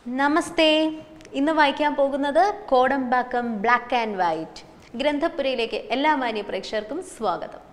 നമസ്തേ ഇന്ന് വായിക്കാൻ പോകുന്നത് കോടമ്പാക്കം ബ്ലാക്ക് ആൻഡ് വൈറ്റ് ഗ്രന്ഥപുരയിലേക്ക് എല്ലാ മാന്യ പ്രേക്ഷകർക്കും സ്വാഗതം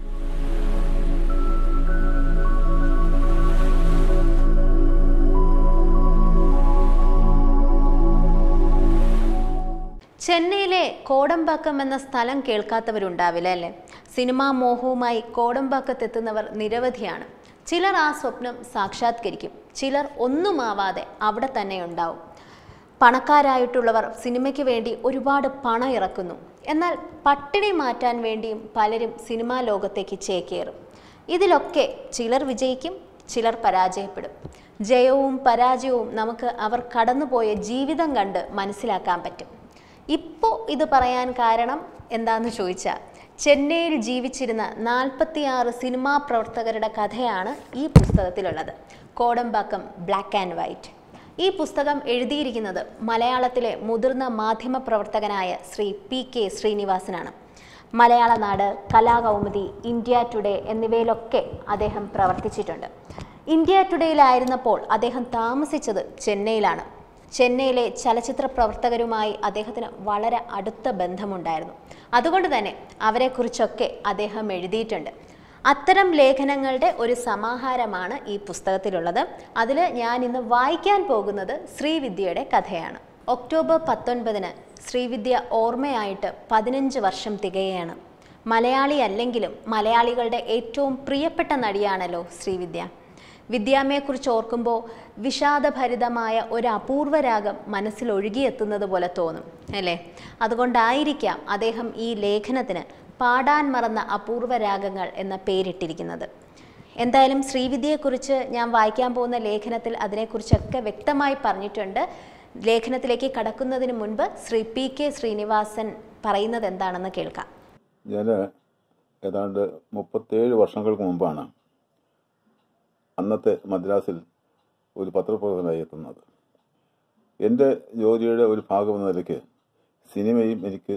ചെന്നൈയിലെ കോടമ്പാക്കം എന്ന സ്ഥലം കേൾക്കാത്തവരുണ്ടാവില്ല അല്ലേ സിനിമാ മോഹവുമായി കോടമ്പാക്കത്തെത്തുന്നവർ നിരവധിയാണ് ചിലർ ആ സ്വപ്നം സാക്ഷാത്കരിക്കും ചിലർ ഒന്നുമാവാതെ അവിടെ തന്നെ ഉണ്ടാവും പണക്കാരായിട്ടുള്ളവർ സിനിമയ്ക്ക് വേണ്ടി ഒരുപാട് പണം ഇറക്കുന്നു എന്നാൽ പട്ടിണി മാറ്റാൻ വേണ്ടിയും പലരും സിനിമാ ലോകത്തേക്ക് ചേക്കേറും ഇതിലൊക്കെ ചിലർ വിജയിക്കും ചിലർ പരാജയപ്പെടും ജയവും പരാജയവും നമുക്ക് അവർ കടന്നുപോയ ജീവിതം കണ്ട് മനസ്സിലാക്കാൻ പറ്റും ഇപ്പോൾ ഇത് പറയാൻ കാരണം എന്താന്ന് ചോദിച്ചാൽ ചെന്നൈയിൽ ജീവിച്ചിരുന്ന നാൽപ്പത്തിയാറ് സിനിമാ പ്രവർത്തകരുടെ കഥയാണ് ഈ പുസ്തകത്തിലുള്ളത് കോടമ്പാക്കം ബ്ലാക്ക് ആൻഡ് വൈറ്റ് ഈ പുസ്തകം എഴുതിയിരിക്കുന്നത് മലയാളത്തിലെ മുതിർന്ന മാധ്യമ പ്രവർത്തകനായ ശ്രീ പി കെ ശ്രീനിവാസനാണ് മലയാള നാട് കലാകൗമുദി ഇന്ത്യ ടുഡേ എന്നിവയിലൊക്കെ അദ്ദേഹം പ്രവർത്തിച്ചിട്ടുണ്ട് ഇന്ത്യ ടുഡേയിലായിരുന്നപ്പോൾ അദ്ദേഹം താമസിച്ചത് ചെന്നൈയിലാണ് ചെന്നൈയിലെ ചലച്ചിത്ര പ്രവർത്തകരുമായി അദ്ദേഹത്തിന് വളരെ അടുത്ത ബന്ധമുണ്ടായിരുന്നു അതുകൊണ്ട് തന്നെ അവരെക്കുറിച്ചൊക്കെ അദ്ദേഹം എഴുതിയിട്ടുണ്ട് അത്തരം ലേഖനങ്ങളുടെ ഒരു സമാഹാരമാണ് ഈ പുസ്തകത്തിലുള്ളത് അതിൽ ഞാൻ ഇന്ന് വായിക്കാൻ പോകുന്നത് ശ്രീവിദ്യയുടെ കഥയാണ് ഒക്ടോബർ പത്തൊൻപതിന് ശ്രീവിദ്യ ഓർമ്മയായിട്ട് പതിനഞ്ച് വർഷം തികയാണ് മലയാളി അല്ലെങ്കിലും മലയാളികളുടെ ഏറ്റവും പ്രിയപ്പെട്ട നടിയാണല്ലോ ശ്രീവിദ്യ വിദ്യാമ്മയെക്കുറിച്ച് ഓർക്കുമ്പോൾ വിഷാദഭരിതമായ ഒരു അപൂർവ രാഗം മനസ്സിൽ ഒഴുകിയെത്തുന്നത് പോലെ തോന്നും അല്ലേ അതുകൊണ്ടായിരിക്കാം അദ്ദേഹം ഈ ലേഖനത്തിന് പാടാൻ മറന്ന അപൂർവ രാഗങ്ങൾ എന്ന പേരിട്ടിരിക്കുന്നത് എന്തായാലും ശ്രീവിദ്യയെക്കുറിച്ച് ഞാൻ വായിക്കാൻ പോകുന്ന ലേഖനത്തിൽ അതിനെക്കുറിച്ചൊക്കെ വ്യക്തമായി പറഞ്ഞിട്ടുണ്ട് ലേഖനത്തിലേക്ക് കടക്കുന്നതിന് മുൻപ് ശ്രീ പി കെ ശ്രീനിവാസൻ പറയുന്നത് എന്താണെന്ന് കേൾക്കാം ഞാൻ ഏതാണ്ട് മുപ്പത്തേഴ് വർഷങ്ങൾക്ക് മുമ്പാണ് അന്നത്തെ മദ്രാസിൽ ഒരു പത്രപ്രവർത്തകനായി എത്തുന്നത് എൻ്റെ ജോലിയുടെ ഒരു ഭാഗം എന്ന നിലയ്ക്ക് സിനിമയും എനിക്ക്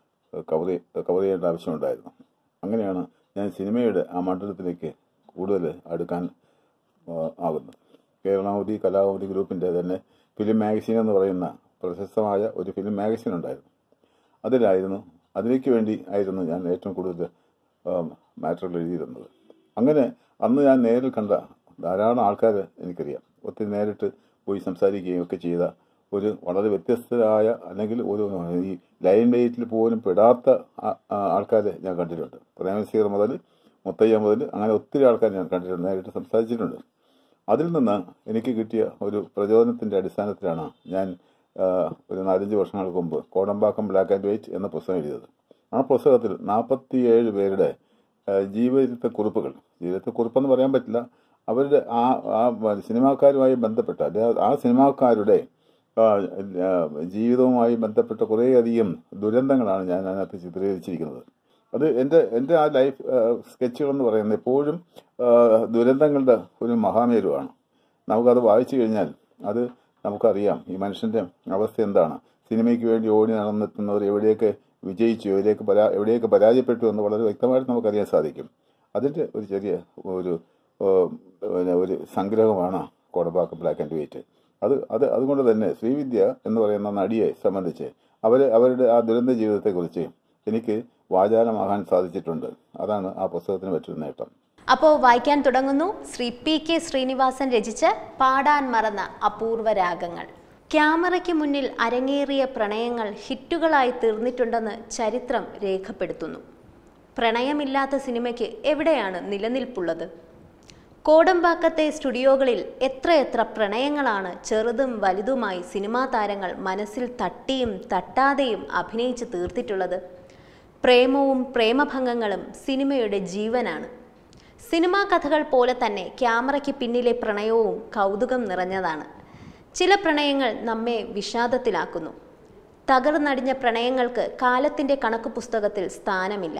കവർ കവർ ചെയ്യേണ്ട ആവശ്യമുണ്ടായിരുന്നു അങ്ങനെയാണ് ഞാൻ സിനിമയുടെ ആ മണ്ഡലത്തിലേക്ക് കൂടുതൽ അടുക്കാൻ ആ, ആകുന്നത് കേരളാവധി കലാവധി ഗ്രൂപ്പിൻ്റെ തന്നെ ഫിലിം മാഗസീൻ എന്ന് പറയുന്ന പ്രശസ്തമായ ഒരു ഫിലിം മാഗസീൻ ഉണ്ടായിരുന്നു അതിലായിരുന്നു അതിലേക്ക് വേണ്ടി ആയിരുന്നു ഞാൻ ഏറ്റവും കൂടുതൽ മാറ്ററുകൾ എഴുതിയിരുന്നത് അങ്ങനെ അന്ന് ഞാൻ നേരിൽ കണ്ട ധാരാളം ആൾക്കാർ എനിക്കറിയാം ഒത്തിരി നേരിട്ട് പോയി സംസാരിക്കുകയും ഒക്കെ ചെയ്ത ഒരു വളരെ വ്യത്യസ്തരായ അല്ലെങ്കിൽ ഒരു ഈ ലൈൻ വെയിറ്റിൽ പോലും പെടാത്ത ആൾക്കാരെ ഞാൻ കണ്ടിട്ടുണ്ട് പ്രേമസീർ മുതൽ മുത്തയ്യ മുതൽ അങ്ങനെ ഒത്തിരി ആൾക്കാർ ഞാൻ കണ്ടിട്ടുണ്ട് നേരിട്ട് സംസാരിച്ചിട്ടുണ്ട് അതിൽ നിന്ന് എനിക്ക് കിട്ടിയ ഒരു പ്രചോദനത്തിൻ്റെ അടിസ്ഥാനത്തിലാണ് ഞാൻ ആ, ഒരു നാലഞ്ച് വർഷങ്ങൾക്ക് മുമ്പ് കോടമ്പാക്കം ബ്ലാക്ക് ആൻഡ് വൈറ്റ് എന്ന പുസ്തകം എഴുതിയത് ആ പുസ്തകത്തിൽ നാൽപ്പത്തിയേഴ് പേരുടെ ആ, ജീവിതത്തെ കുറിപ്പുകൾ ജീവിതത്തെ കുറിപ്പെന്ന് പറയാൻ പറ്റില്ല അവരുടെ ആ ആ സിനിമാക്കാരുമായി ബന്ധപ്പെട്ട അല്ലെ ആ സിനിമാക്കാരുടെ ആ, ആ, ജീവിതവുമായി ബന്ധപ്പെട്ട കുറേയധികം ദുരന്തങ്ങളാണ് ഞാൻ അതിനകത്ത് ചിത്രീകരിച്ചിരിക്കുന്നത് അത് എൻ്റെ എൻ്റെ ആ ലൈഫ് സ്കെച്ചുകൾ എന്ന് പറയുന്നത് എപ്പോഴും ആ, ദുരന്തങ്ങളുടെ ഒരു മഹാമേരുവാണ് നമുക്കത് വായിച്ചു കഴിഞ്ഞാൽ അത് നമുക്കറിയാം ഈ മനുഷ്യൻ്റെ അവസ്ഥ എന്താണ് സിനിമയ്ക്ക് വേണ്ടി ഓടി നടന്നെത്തുന്നവർ എവിടെയൊക്കെ വിജയിച്ചു എവിടെയൊക്കെ പരാ എവിടെയൊക്കെ പരാജയപ്പെട്ടു എന്ന് വളരെ വ്യക്തമായിട്ട് നമുക്കറിയാൻ സാധിക്കും അതിൻ്റെ ഒരു ചെറിയ ഒരു ആ, പിന്നെ ഒരു സംഗ്രഹമാണ് കോടമ്പാക്കം ബ്ലാക്ക് ആൻഡ് വൈറ്റ് അത് അത് അതുകൊണ്ട് തന്നെ ശ്രീവിദ്യ എന്ന് പറയുന്ന നടിയെ സംബന്ധിച്ച് അവർ അവരുടെ ആ ദുരന്ത ജീവിതത്തെക്കുറിച്ച് എനിക്ക് വാചാലമാകാൻ സാധിച്ചിട്ടുണ്ട് അതാണ് ആ പുസ്തകത്തിന് പറ്റിയൊരു നേട്ടം അപ്പോൾ വായിക്കാൻ തുടങ്ങുന്നു ശ്രീ പി കെ ശ്രീനിവാസൻ രചിച്ച് പാടാൻ മറന്ന അപൂർവ രാഗങ്ങൾ ക്യാമറയ്ക്ക് മുന്നിൽ അരങ്ങേറിയ പ്രണയങ്ങൾ ഹിറ്റുകളായി തീർന്നിട്ടുണ്ടെന്ന് ചരിത്രം രേഖപ്പെടുത്തുന്നു പ്രണയമില്ലാത്ത സിനിമയ്ക്ക് എവിടെയാണ് നിലനിൽപ്പുള്ളത് കോടമ്പാക്കത്തെ സ്റ്റുഡിയോകളിൽ എത്രയെത്ര പ്രണയങ്ങളാണ് ചെറുതും വലുതുമായി സിനിമാ താരങ്ങൾ മനസ്സിൽ തട്ടിയും തട്ടാതെയും അഭിനയിച്ച് തീർത്തിട്ടുള്ളത് പ്രേമവും പ്രേമഭംഗങ്ങളും സിനിമയുടെ ജീവനാണ് സിനിമാ കഥകൾ പോലെ തന്നെ ക്യാമറയ്ക്ക് പിന്നിലെ പ്രണയവും കൗതുകം നിറഞ്ഞതാണ് ചില പ്രണയങ്ങൾ നമ്മെ വിഷാദത്തിലാക്കുന്നു തകർന്നടിഞ്ഞ പ്രണയങ്ങൾക്ക് കാലത്തിൻ്റെ കണക്ക് പുസ്തകത്തിൽ സ്ഥാനമില്ല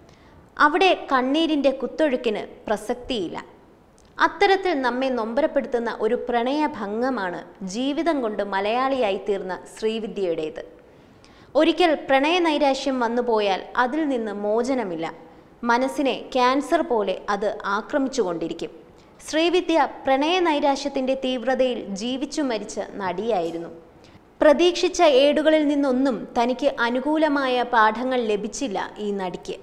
അവിടെ കണ്ണീരിൻ്റെ കുത്തൊഴുക്കിന് പ്രസക്തിയില്ല അത്തരത്തിൽ നമ്മെ നൊമ്പരപ്പെടുത്തുന്ന ഒരു പ്രണയഭംഗമാണ് ജീവിതം കൊണ്ട് മലയാളിയായി തീർന്ന ശ്രീവിദ്യയുടേത് ഒരിക്കൽ പ്രണയനൈരാശ്യം വന്നുപോയാൽ അതിൽ നിന്ന് മോചനമില്ല മനസ്സിനെ ക്യാൻസർ പോലെ അത് ആക്രമിച്ചുകൊണ്ടിരിക്കും ശ്രീവിദ്യ പ്രണയ നൈരാശ്യത്തിന്റെ തീവ്രതയിൽ ജീവിച്ചു മരിച്ച നടിയായിരുന്നു പ്രതീക്ഷിച്ച ഏടുകളിൽ നിന്നൊന്നും തനിക്ക് അനുകൂലമായ പാഠങ്ങൾ ലഭിച്ചില്ല ഈ നടിക്ക്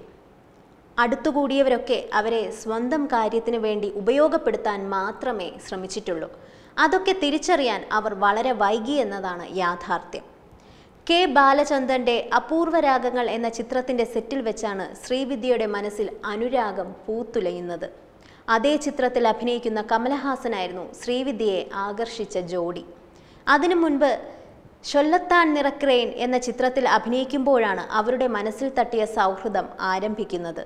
അടുത്തുകൂടിയവരൊക്കെ അവരെ സ്വന്തം കാര്യത്തിന് വേണ്ടി ഉപയോഗപ്പെടുത്താൻ മാത്രമേ ശ്രമിച്ചിട്ടുള്ളൂ അതൊക്കെ തിരിച്ചറിയാൻ അവർ വളരെ വൈകി എന്നതാണ് യാഥാർത്ഥ്യം കെ ബാലചന്ദന്റെ അപൂർവരാഗങ്ങൾ എന്ന ചിത്രത്തിന്റെ സെറ്റിൽ വെച്ചാണ് ശ്രീവിദ്യയുടെ മനസ്സിൽ അനുരാഗം പൂത്തുലയുന്നത് അതേ ചിത്രത്തിൽ അഭിനയിക്കുന്ന കമലഹാസനായിരുന്നു ശ്രീവിദ്യയെ ആകർഷിച്ച ജോഡി അതിനു മുൻപ് ശൊല്ലത്താൻ നിറക്രേൻ എന്ന ചിത്രത്തിൽ അഭിനയിക്കുമ്പോഴാണ് അവരുടെ മനസ്സിൽ തട്ടിയ സൗഹൃദം ആരംഭിക്കുന്നത്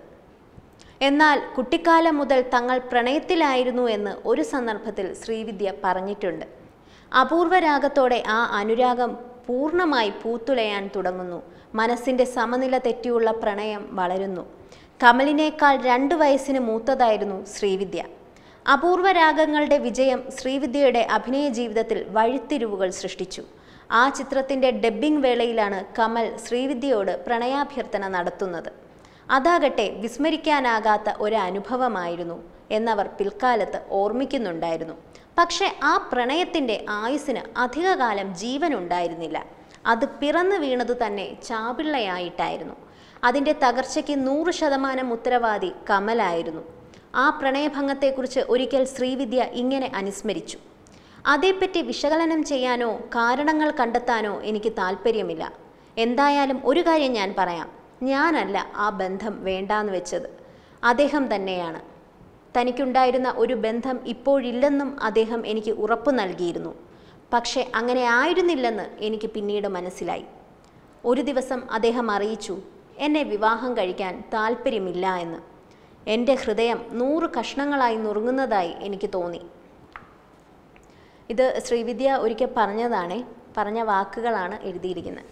എന്നാൽ കുട്ടിക്കാലം മുതൽ തങ്ങൾ പ്രണയത്തിലായിരുന്നു എന്ന് ഒരു സന്ദർഭത്തിൽ ശ്രീവിദ്യ പറഞ്ഞിട്ടുണ്ട് അപൂർവരാഗത്തോടെ ആ അനുരാഗം പൂർണ്ണമായി പൂത്തുലയാൻ തുടങ്ങുന്നു മനസ്സിന്റെ സമനില തെറ്റിയുള്ള പ്രണയം വളരുന്നു കമലിനേക്കാൾ രണ്ടു വയസ്സിന് മൂത്തതായിരുന്നു ശ്രീവിദ്യ അപൂർവരാഗങ്ങളുടെ വിജയം ശ്രീവിദ്യയുടെ അഭിനയ ജീവിതത്തിൽ വഴിത്തിരിവുകൾ സൃഷ്ടിച്ചു ആ ചിത്രത്തിന്റെ ഡബ്ബിംഗ് വേളയിലാണ് കമൽ ശ്രീവിദ്യയോട് പ്രണയാഭ്യർത്ഥന നടത്തുന്നത് അതാകട്ടെ വിസ്മരിക്കാനാകാത്ത ഒരു അനുഭവമായിരുന്നു എന്നവർ പിൽക്കാലത്ത് ഓർമ്മിക്കുന്നുണ്ടായിരുന്നു പക്ഷെ ആ പ്രണയത്തിന്റെ ആയുസ്സിന് അധികകാലം ജീവൻ ഉണ്ടായിരുന്നില്ല അത് പിറന്നു വീണതു തന്നെ ചാപിള്ളയായിട്ടായിരുന്നു അതിന്റെ തകർച്ചയ്ക്ക് നൂറ് ശതമാനം ഉത്തരവാദി കമലായിരുന്നു ആ പ്രണയഭംഗത്തെക്കുറിച്ച് ഒരിക്കൽ ശ്രീവിദ്യ ഇങ്ങനെ അനുസ്മരിച്ചു അതേപ്പറ്റി വിശകലനം ചെയ്യാനോ കാരണങ്ങൾ കണ്ടെത്താനോ എനിക്ക് താല്പര്യമില്ല എന്തായാലും ഒരു കാര്യം ഞാൻ പറയാം ഞാനല്ല ആ ബന്ധം വേണ്ടാന്ന് വെച്ചത് അദ്ദേഹം തന്നെയാണ് തനിക്കുണ്ടായിരുന്ന ഒരു ബന്ധം ഇപ്പോഴില്ലെന്നും അദ്ദേഹം എനിക്ക് ഉറപ്പു നൽകിയിരുന്നു പക്ഷെ അങ്ങനെ ആയിരുന്നില്ലെന്ന് എനിക്ക് പിന്നീട് മനസ്സിലായി ഒരു ദിവസം അദ്ദേഹം അറിയിച്ചു എന്നെ വിവാഹം കഴിക്കാൻ താല്പര്യമില്ല എന്ന് എൻ്റെ ഹൃദയം നൂറ് കഷ്ണങ്ങളായി നുറുങ്ങുന്നതായി എനിക്ക് തോന്നി ഇത് ശ്രീവിദ്യ ഒരിക്കൽ പറഞ്ഞതാണേ പറഞ്ഞ വാക്കുകളാണ് എഴുതിയിരിക്കുന്നത്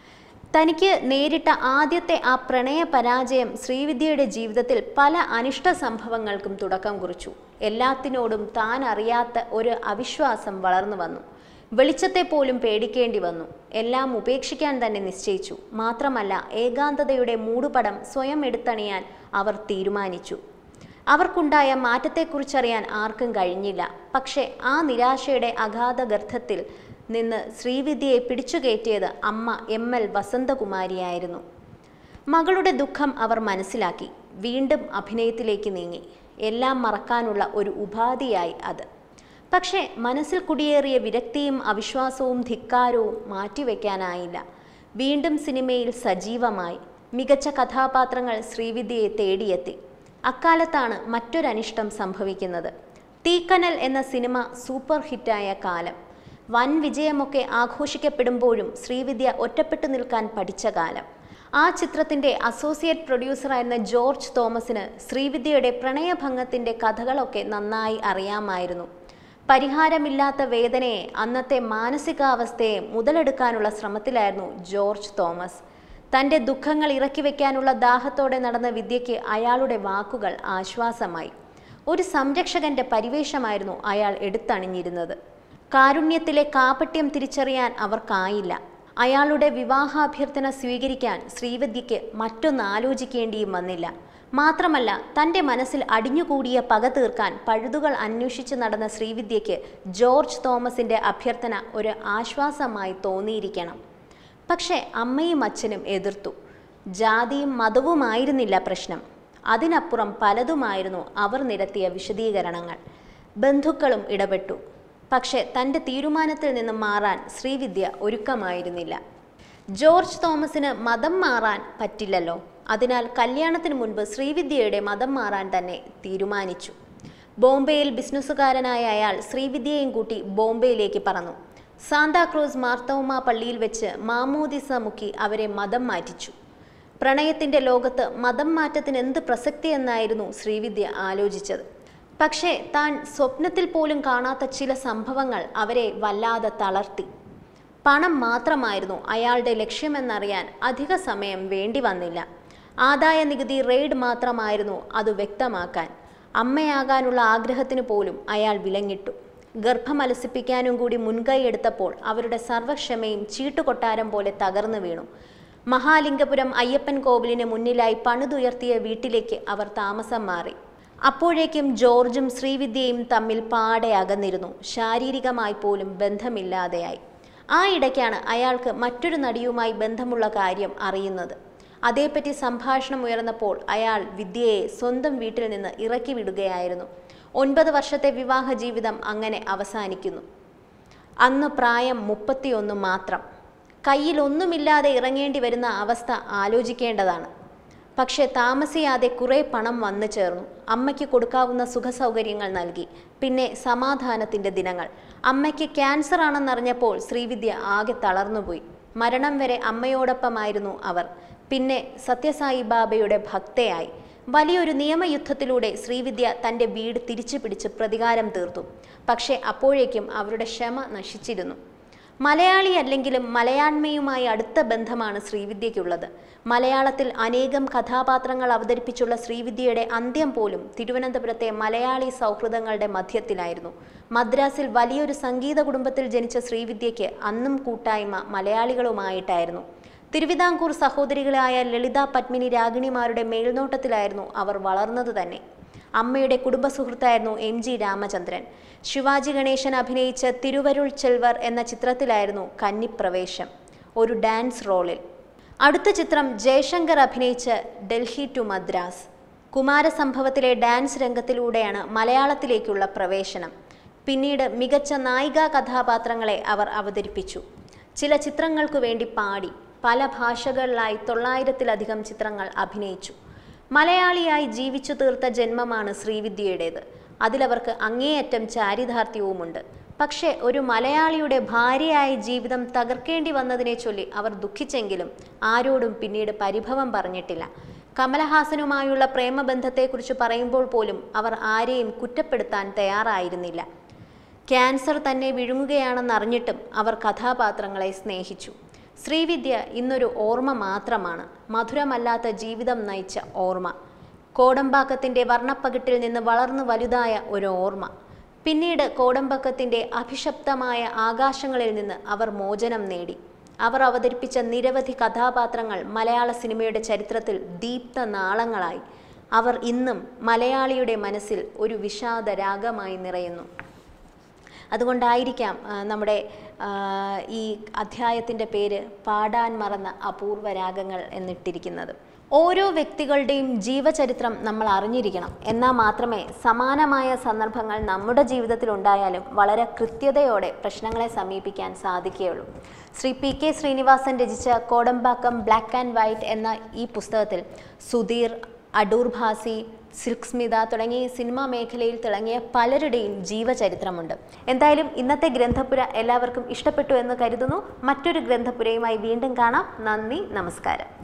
തനിക്ക് നേരിട്ട ആദ്യത്തെ ആ പ്രണയ പരാജയം ശ്രീവിദ്യയുടെ ജീവിതത്തിൽ പല അനിഷ്ട സംഭവങ്ങൾക്കും തുടക്കം കുറിച്ചു എല്ലാത്തിനോടും താൻ അറിയാത്ത ഒരു അവിശ്വാസം വളർന്നു വന്നു വെളിച്ചത്തെ പോലും പേടിക്കേണ്ടി വന്നു എല്ലാം ഉപേക്ഷിക്കാൻ തന്നെ നിശ്ചയിച്ചു മാത്രമല്ല ഏകാന്തതയുടെ മൂടുപടം സ്വയം എടുത്തണിയാൻ അവർ തീരുമാനിച്ചു അവർക്കുണ്ടായ മാറ്റത്തെക്കുറിച്ചറിയാൻ ആർക്കും കഴിഞ്ഞില്ല പക്ഷേ ആ നിരാശയുടെ അഗാധ ഗർത്തത്തിൽ നിന്ന് ശ്രീവിദ്യയെ പിടിച്ചുകയറ്റിയത് അമ്മ എം എൽ വസന്തകുമാരിയായിരുന്നു മകളുടെ ദുഃഖം അവർ മനസ്സിലാക്കി വീണ്ടും അഭിനയത്തിലേക്ക് നീങ്ങി എല്ലാം മറക്കാനുള്ള ഒരു ഉപാധിയായി അത് പക്ഷേ മനസ്സിൽ കുടിയേറിയ വിരക്തിയും അവിശ്വാസവും ധിക്കാരവും മാറ്റിവെക്കാനായില്ല വീണ്ടും സിനിമയിൽ സജീവമായി മികച്ച കഥാപാത്രങ്ങൾ ശ്രീവിദ്യയെ തേടിയെത്തി അക്കാലത്താണ് മറ്റൊരനിഷ്ടം സംഭവിക്കുന്നത് തീക്കനൽ എന്ന സിനിമ സൂപ്പർ ഹിറ്റായ കാലം വൻ വിജയമൊക്കെ ആഘോഷിക്കപ്പെടുമ്പോഴും ശ്രീവിദ്യ ഒറ്റപ്പെട്ടു നിൽക്കാൻ പഠിച്ച കാലം ആ ചിത്രത്തിന്റെ അസോസിയേറ്റ് പ്രൊഡ്യൂസറായിരുന്ന ജോർജ് തോമസിന് ശ്രീവിദ്യയുടെ പ്രണയഭംഗത്തിന്റെ കഥകളൊക്കെ നന്നായി അറിയാമായിരുന്നു പരിഹാരമില്ലാത്ത വേദനയെ അന്നത്തെ മാനസികാവസ്ഥയെ മുതലെടുക്കാനുള്ള ശ്രമത്തിലായിരുന്നു ജോർജ് തോമസ് തന്റെ ദുഃഖങ്ങൾ ഇറക്കി വെക്കാനുള്ള ദാഹത്തോടെ നടന്ന വിദ്യയ്ക്ക് അയാളുടെ വാക്കുകൾ ആശ്വാസമായി ഒരു സംരക്ഷകന്റെ പരിവേഷമായിരുന്നു അയാൾ എടുത്തണിഞ്ഞിരുന്നത് കാരുണ്യത്തിലെ കാപട്യം തിരിച്ചറിയാൻ അവർക്കായില്ല അയാളുടെ വിവാഹാഭ്യർത്ഥന സ്വീകരിക്കാൻ ശ്രീവിദ്യയ്ക്ക് മറ്റൊന്ന് ആലോചിക്കേണ്ടിയും വന്നില്ല മാത്രമല്ല തൻ്റെ മനസ്സിൽ അടിഞ്ഞുകൂടിയ പക തീർക്കാൻ പഴുതുകൾ അന്വേഷിച്ച് നടന്ന ശ്രീവിദ്യയ്ക്ക് ജോർജ് തോമസിന്റെ അഭ്യർത്ഥന ഒരു ആശ്വാസമായി തോന്നിയിരിക്കണം പക്ഷേ അമ്മയും അച്ഛനും എതിർത്തു ജാതിയും മതവുമായിരുന്നില്ല പ്രശ്നം അതിനപ്പുറം പലതുമായിരുന്നു അവർ നിരത്തിയ വിശദീകരണങ്ങൾ ബന്ധുക്കളും ഇടപെട്ടു പക്ഷേ തൻ്റെ തീരുമാനത്തിൽ നിന്ന് മാറാൻ ശ്രീവിദ്യ ഒരുക്കമായിരുന്നില്ല ജോർജ് തോമസിന് മതം മാറാൻ പറ്റില്ലല്ലോ അതിനാൽ കല്യാണത്തിന് മുൻപ് ശ്രീവിദ്യയുടെ മതം മാറാൻ തന്നെ തീരുമാനിച്ചു ബോംബെയിൽ ബിസിനസ്സുകാരനായ അയാൾ ശ്രീവിദ്യയും കൂട്ടി ബോംബെയിലേക്ക് പറന്നു സാന്താക്രൂസ് മാർത്തോമ പള്ളിയിൽ വെച്ച് മാമോദിസ മുക്കി അവരെ മതം മാറ്റിച്ചു പ്രണയത്തിന്റെ ലോകത്ത് മതം മാറ്റത്തിന് എന്ത് പ്രസക്തി എന്നായിരുന്നു ശ്രീവിദ്യ ആലോചിച്ചത് പക്ഷേ താൻ സ്വപ്നത്തിൽ പോലും കാണാത്ത ചില സംഭവങ്ങൾ അവരെ വല്ലാതെ തളർത്തി പണം മാത്രമായിരുന്നു അയാളുടെ ലക്ഷ്യമെന്നറിയാൻ അധിക സമയം വേണ്ടി വന്നില്ല ആദായ നികുതി റെയ്ഡ് മാത്രമായിരുന്നു അത് വ്യക്തമാക്കാൻ അമ്മയാകാനുള്ള ആഗ്രഹത്തിന് പോലും അയാൾ വിലങ്ങിട്ടു ഗർഭമലസിപ്പിക്കാനും കൂടി മുൻകൈ എടുത്തപ്പോൾ അവരുടെ സർവ്വക്ഷമയും ചീട്ടുകൊട്ടാരം പോലെ തകർന്നു വീണു മഹാലിംഗപുരം അയ്യപ്പൻ കോവിലിന് മുന്നിലായി പണിതുയർത്തിയ വീട്ടിലേക്ക് അവർ താമസം മാറി അപ്പോഴേക്കും ജോർജും ശ്രീവിദ്യയും തമ്മിൽ പാടെ അകന്നിരുന്നു ശാരീരികമായി പോലും ബന്ധമില്ലാതെയായി ആ ഇടയ്ക്കാണ് അയാൾക്ക് മറ്റൊരു നടിയുമായി ബന്ധമുള്ള കാര്യം അറിയുന്നത് അതേപ്പറ്റി സംഭാഷണം ഉയർന്നപ്പോൾ അയാൾ വിദ്യയെ സ്വന്തം വീട്ടിൽ നിന്ന് ഇറക്കി വിടുകയായിരുന്നു ഒൻപത് വർഷത്തെ വിവാഹ ജീവിതം അങ്ങനെ അവസാനിക്കുന്നു അന്ന് പ്രായം മുപ്പത്തിയൊന്ന് മാത്രം കയ്യിൽ ഒന്നുമില്ലാതെ ഇറങ്ങേണ്ടി വരുന്ന അവസ്ഥ ആലോചിക്കേണ്ടതാണ് പക്ഷേ താമസിയാതെ കുറേ പണം വന്നു ചേർന്നു അമ്മയ്ക്ക് കൊടുക്കാവുന്ന സുഖസൗകര്യങ്ങൾ നൽകി പിന്നെ സമാധാനത്തിൻ്റെ ദിനങ്ങൾ അമ്മയ്ക്ക് ക്യാൻസർ ആണെന്നറിഞ്ഞപ്പോൾ ശ്രീവിദ്യ ആകെ തളർന്നുപോയി മരണം വരെ അമ്മയോടൊപ്പമായിരുന്നു അവർ പിന്നെ സത്യസായി ബാബയുടെ ഭക്തയായി വലിയൊരു നിയമയുദ്ധത്തിലൂടെ ശ്രീവിദ്യ തൻ്റെ വീട് തിരിച്ചു പിടിച്ച് പ്രതികാരം തീർത്തു പക്ഷേ അപ്പോഴേക്കും അവരുടെ ക്ഷമ നശിച്ചിരുന്നു മലയാളി അല്ലെങ്കിലും മലയാണ്മയുമായി അടുത്ത ബന്ധമാണ് ശ്രീവിദ്യയ്ക്കുള്ളത് മലയാളത്തിൽ അനേകം കഥാപാത്രങ്ങൾ അവതരിപ്പിച്ചുള്ള ശ്രീവിദ്യയുടെ അന്ത്യം പോലും തിരുവനന്തപുരത്തെ മലയാളി സൗഹൃദങ്ങളുടെ മധ്യത്തിലായിരുന്നു മദ്രാസിൽ വലിയൊരു സംഗീത കുടുംബത്തിൽ ജനിച്ച ശ്രീവിദ്യയ്ക്ക് അന്നും കൂട്ടായ്മ മലയാളികളുമായിട്ടായിരുന്നു തിരുവിതാംകൂർ സഹോദരികളായ ലളിത പത്മിനി രാഗിണിമാരുടെ മേൽനോട്ടത്തിലായിരുന്നു അവർ വളർന്നത് തന്നെ അമ്മയുടെ കുടുംബ സുഹൃത്തായിരുന്നു എം ജി രാമചന്ദ്രൻ ശിവാജി ഗണേശൻ അഭിനയിച്ച തിരുവരുൾ ചെൽവർ എന്ന ചിത്രത്തിലായിരുന്നു കന്നിപ്രവേശം ഒരു ഡാൻസ് റോളിൽ അടുത്ത ചിത്രം ജയശങ്കർ അഭിനയിച്ച ഡൽഹി ടു മദ്രാസ് കുമാരസംഭവത്തിലെ ഡാൻസ് രംഗത്തിലൂടെയാണ് മലയാളത്തിലേക്കുള്ള പ്രവേശനം പിന്നീട് മികച്ച നായികാ കഥാപാത്രങ്ങളെ അവർ അവതരിപ്പിച്ചു ചില ചിത്രങ്ങൾക്കു വേണ്ടി പാടി പല ഭാഷകളിലായി തൊള്ളായിരത്തിലധികം ചിത്രങ്ങൾ അഭിനയിച്ചു മലയാളിയായി ജീവിച്ചു തീർത്ത ജന്മമാണ് ശ്രീവിദ്യയുടേത് അതിലവർക്ക് അങ്ങേയറ്റം ചാരിതാർത്ഥ്യവുമുണ്ട് പക്ഷേ ഒരു മലയാളിയുടെ ഭാര്യയായി ജീവിതം തകർക്കേണ്ടി വന്നതിനെ ചൊല്ലി അവർ ദുഃഖിച്ചെങ്കിലും ആരോടും പിന്നീട് പരിഭവം പറഞ്ഞിട്ടില്ല കമലഹാസനുമായുള്ള പ്രേമബന്ധത്തെക്കുറിച്ച് പറയുമ്പോൾ പോലും അവർ ആരെയും കുറ്റപ്പെടുത്താൻ തയ്യാറായിരുന്നില്ല ക്യാൻസർ തന്നെ വിഴുങ്ങുകയാണെന്നറിഞ്ഞിട്ടും അവർ കഥാപാത്രങ്ങളെ സ്നേഹിച്ചു ശ്രീവിദ്യ ഇന്നൊരു ഓർമ്മ മാത്രമാണ് മധുരമല്ലാത്ത ജീവിതം നയിച്ച ഓർമ്മ കോടമ്പാക്കത്തിൻ്റെ വർണ്ണപ്പകിട്ടിൽ നിന്ന് വളർന്നു വലുതായ ഒരു ഓർമ്മ പിന്നീട് കോടമ്പാക്കത്തിൻ്റെ അഭിശപ്തമായ ആകാശങ്ങളിൽ നിന്ന് അവർ മോചനം നേടി അവർ അവതരിപ്പിച്ച നിരവധി കഥാപാത്രങ്ങൾ മലയാള സിനിമയുടെ ചരിത്രത്തിൽ ദീപ്ത നാളങ്ങളായി അവർ ഇന്നും മലയാളിയുടെ മനസ്സിൽ ഒരു വിഷാദ രാഗമായി നിറയുന്നു അതുകൊണ്ടായിരിക്കാം ആ, നമ്മുടെ ആ, ഈ അധ്യായത്തിൻ്റെ പേര് പാടാൻ മറന്ന അപൂർവ രാഗങ്ങൾ എന്നിട്ടിരിക്കുന്നത് ഓരോ വ്യക്തികളുടെയും ജീവചരിത്രം നമ്മൾ അറിഞ്ഞിരിക്കണം എന്നാൽ മാത്രമേ സമാനമായ സന്ദർഭങ്ങൾ നമ്മുടെ ജീവിതത്തിൽ ഉണ്ടായാലും വളരെ കൃത്യതയോടെ പ്രശ്നങ്ങളെ സമീപിക്കാൻ സാധിക്കുകയുള്ളൂ ശ്രീ പി കെ ശ്രീനിവാസൻ രചിച്ച കോടമ്പാക്കം ബ്ലാക്ക് ആൻഡ് വൈറ്റ് എന്ന ഈ പുസ്തകത്തിൽ സുധീർ അടൂർ ഭാസി സിൽക്ക് സ്മിത തുടങ്ങി സിനിമാ മേഖലയിൽ തിളങ്ങിയ പലരുടെയും ജീവചരിത്രമുണ്ട് എന്തായാലും ഇന്നത്തെ ഗ്രന്ഥപുര എല്ലാവർക്കും ഇഷ്ടപ്പെട്ടു എന്ന് കരുതുന്നു മറ്റൊരു ഗ്രന്ഥപുരയുമായി വീണ്ടും കാണാം നന്ദി നമസ്കാരം